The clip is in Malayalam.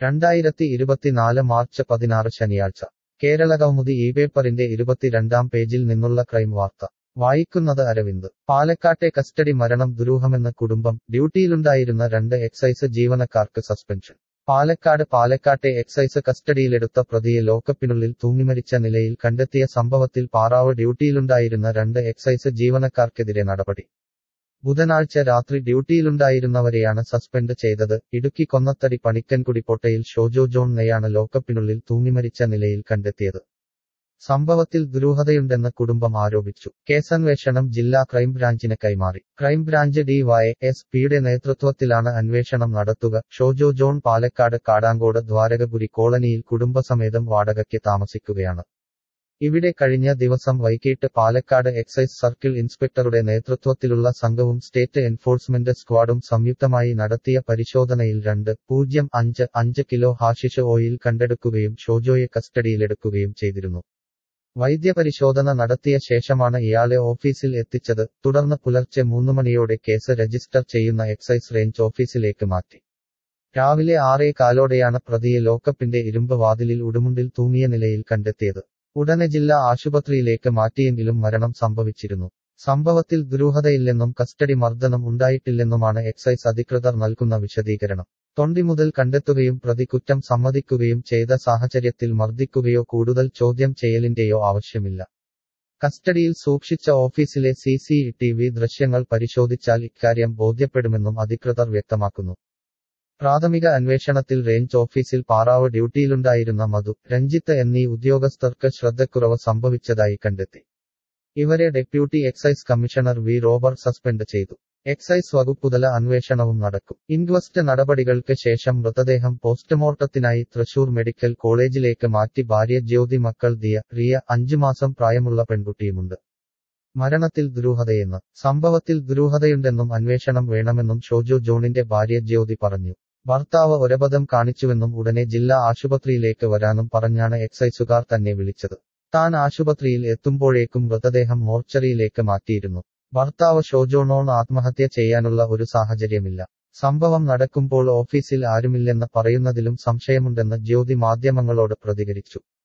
രണ്ടായിരത്തി ഇരുപത്തിനാല് മാർച്ച് പതിനാറ് ശനിയാഴ്ച കേരളകൗമുദി ഈ പേപ്പറിന്റെ ഇരുപത്തിരണ്ടാം പേജിൽ നിന്നുള്ള ക്രൈം വാർത്ത വായിക്കുന്നത് അരവിന്ദ് പാലക്കാട്ടെ കസ്റ്റഡി മരണം ദുരൂഹമെന്ന് കുടുംബം ഡ്യൂട്ടിയിലുണ്ടായിരുന്ന രണ്ട് എക്സൈസ് ജീവനക്കാർക്ക് സസ്പെൻഷൻ പാലക്കാട് പാലക്കാട്ടെ എക്സൈസ് കസ്റ്റഡിയിലെടുത്ത പ്രതിയെ ലോക്കപ്പിനുള്ളിൽ തൂങ്ങിമരിച്ച നിലയിൽ കണ്ടെത്തിയ സംഭവത്തിൽ പാറാവ് ഡ്യൂട്ടിയിലുണ്ടായിരുന്ന രണ്ട് എക്സൈസ് ജീവനക്കാർക്കെതിരെ നടപടി ബുധനാഴ്ച രാത്രി ഡ്യൂട്ടിയിലുണ്ടായിരുന്നവരെയാണ് സസ്പെൻഡ് ചെയ്തത് ഇടുക്കി കൊന്നത്തടി പണിക്കൻകുടി പൊട്ടയിൽ ഷോജോ ജോൺ നെയാണ് ലോക്കപ്പിനുള്ളിൽ തൂങ്ങിമരിച്ച നിലയിൽ കണ്ടെത്തിയത് സംഭവത്തിൽ ദുരൂഹതയുണ്ടെന്ന് കുടുംബം ആരോപിച്ചു കേസന്വേഷണം ജില്ലാ ക്രൈംബ്രാഞ്ചിന് കൈമാറി ക്രൈംബ്രാഞ്ച് ഡി വൈ എസ് പിയുടെ നേതൃത്വത്തിലാണ് അന്വേഷണം നടത്തുക ഷോജോ ജോൺ പാലക്കാട് കാടാങ്കോട് ദ്വാരകപുരി കോളനിയിൽ കുടുംബസമേതം വാടകയ്ക്ക് താമസിക്കുകയാണ് ഇവിടെ കഴിഞ്ഞ ദിവസം വൈകിട്ട് പാലക്കാട് എക്സൈസ് സർക്കിൾ ഇൻസ്പെക്ടറുടെ നേതൃത്വത്തിലുള്ള സംഘവും സ്റ്റേറ്റ് എൻഫോഴ്സ്മെന്റ് സ്ക്വാഡും സംയുക്തമായി നടത്തിയ പരിശോധനയിൽ രണ്ട് പൂജ്യം അഞ്ച് അഞ്ച് കിലോ ഹാഷിഷ് ഓയിൽ കണ്ടെടുക്കുകയും ഷോജോയെ കസ്റ്റഡിയിലെടുക്കുകയും ചെയ്തിരുന്നു വൈദ്യപരിശോധന നടത്തിയ ശേഷമാണ് ഇയാളെ ഓഫീസിൽ എത്തിച്ചത് തുടർന്ന് പുലർച്ചെ മൂന്ന് മണിയോടെ കേസ് രജിസ്റ്റർ ചെയ്യുന്ന എക്സൈസ് റേഞ്ച് ഓഫീസിലേക്ക് മാറ്റി രാവിലെ ആറേ കാലോടെയാണ് പ്രതിയെ ലോക്കപ്പിന്റെ ഇരുമ്പ് വാതിലിൽ ഉടുമുണ്ടിൽ തൂങ്ങിയ നിലയിൽ കണ്ടെത്തിയത് ഉടനെ ജില്ലാ ആശുപത്രിയിലേക്ക് മാറ്റിയെങ്കിലും മരണം സംഭവിച്ചിരുന്നു സംഭവത്തിൽ ദുരൂഹതയില്ലെന്നും കസ്റ്റഡി മർദ്ദനം ഉണ്ടായിട്ടില്ലെന്നുമാണ് എക്സൈസ് അധികൃതർ നൽകുന്ന വിശദീകരണം തൊണ്ടി മുതൽ കണ്ടെത്തുകയും പ്രതി കുറ്റം സമ്മതിക്കുകയും ചെയ്ത സാഹചര്യത്തിൽ മർദ്ദിക്കുകയോ കൂടുതൽ ചോദ്യം ചെയ്യലിന്റെയോ ആവശ്യമില്ല കസ്റ്റഡിയിൽ സൂക്ഷിച്ച ഓഫീസിലെ സി സി ടി വി ദൃശ്യങ്ങൾ പരിശോധിച്ചാൽ ഇക്കാര്യം ബോധ്യപ്പെടുമെന്നും അധികൃതർ വ്യക്തമാക്കുന്നു പ്രാഥമിക അന്വേഷണത്തിൽ റേഞ്ച് ഓഫീസിൽ പാറാവ് ഡ്യൂട്ടിയിലുണ്ടായിരുന്ന മധു രഞ്ജിത്ത് എന്നീ ഉദ്യോഗസ്ഥർക്ക് ശ്രദ്ധക്കുറവ് സംഭവിച്ചതായി കണ്ടെത്തി ഇവരെ deputy excise commissioner V Robert suspend ചെയ്തു എക്സൈസ് വകുപ്പുതല അന്വേഷണവും നടക്കും ഇൻക്വസ്റ്റ് നടപടികൾക്ക് ശേഷം മൃതദേഹം പോസ്റ്റ്മോർട്ടത്തിനായി തൃശൂർ മെഡിക്കൽ കോളേജിലേക്ക് മാറ്റി ഭാര്യ ജ്യോതി മക്കൾ ദിയ റിയ അഞ്ചു മാസം പ്രായമുള്ള പെൺകുട്ടിയുമുണ്ട് മരണത്തിൽ ദുരൂഹതയെന്ന് സംഭവത്തിൽ ദുരൂഹതയുണ്ടെന്നും അന്വേഷണം വേണമെന്നും ഷോജോ ജോണിന്റെ ഭാര്യ ജ്യോതി പറഞ്ഞു ഭർത്താവ് ഒരബദ്ധം കാണിച്ചുവെന്നും ഉടനെ ജില്ലാ ആശുപത്രിയിലേക്ക് വരാനും പറഞ്ഞാണ് എക്സൈസുകാർ തന്നെ വിളിച്ചത് താൻ ആശുപത്രിയിൽ എത്തുമ്പോഴേക്കും മൃതദേഹം മോർച്ചറിയിലേക്ക് മാറ്റിയിരുന്നു ഭർത്താവ് ഷോജോണോൺ ആത്മഹത്യ ചെയ്യാനുള്ള ഒരു സാഹചര്യമില്ല സംഭവം നടക്കുമ്പോൾ ഓഫീസിൽ ആരുമില്ലെന്ന് പറയുന്നതിലും സംശയമുണ്ടെന്ന് ജ്യോതി മാധ്യമങ്ങളോട് പ്രതികരിച്ചു